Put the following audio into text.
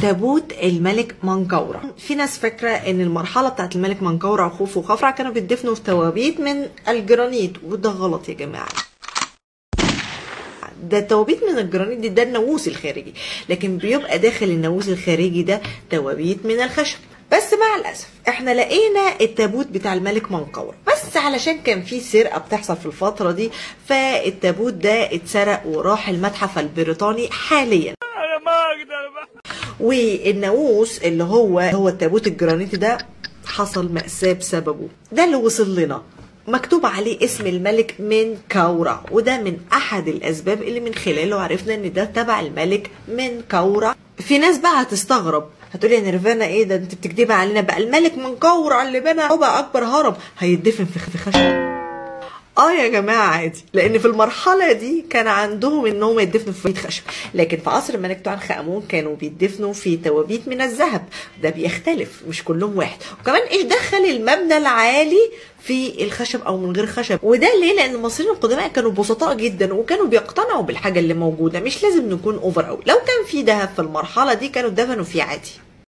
تابوت الملك منقورة في ناس فاكرة ان المرحلة بتاعت الملك منقورة وخوف وخفرع كانوا بيدفنوا في توابيت من الجرانيت وده غلط يا جماعة ده توابيت من الجرانيت دي ده الناموس الخارجي لكن بيبقى داخل الناموس الخارجي ده توابيت من الخشب بس مع الاسف احنا لقينا التابوت بتاع الملك منقور بس علشان كان في سرقه بتحصل في الفتره دي فالتابوت ده اتسرق وراح المتحف البريطاني حاليا والناموس اللي هو هو التابوت الجرانيتي ده حصل مأساة بسببه ده اللي وصل لنا مكتوب عليه اسم الملك من كورة وده من أحد الأسباب اللي من خلاله عرفنا إن ده تبع الملك من كورة في ناس بقى هتستغرب هتقولي يا نيرفانا ايه ده انت بتكدبي علينا بقى الملك من كورة اللي بنى هو بقى اكبر هرم هيدفن في في خشب اه يا جماعه عادي لان في المرحله دي كان عندهم ان هم يدفنوا في بيت خشب لكن في عصر الملك توت عنخ امون كانوا بيدفنوا في توابيت من الذهب ده بيختلف مش كلهم واحد وكمان ايش دخل المبنى العالي في الخشب او من غير خشب وده ليه لان المصريين القدماء كانوا بسطاء جدا وكانوا بيقتنعوا بالحاجه اللي موجوده مش لازم نكون اوفر قوي لو كان في ذهب في المرحله دي كانوا دفنوا فيه عادي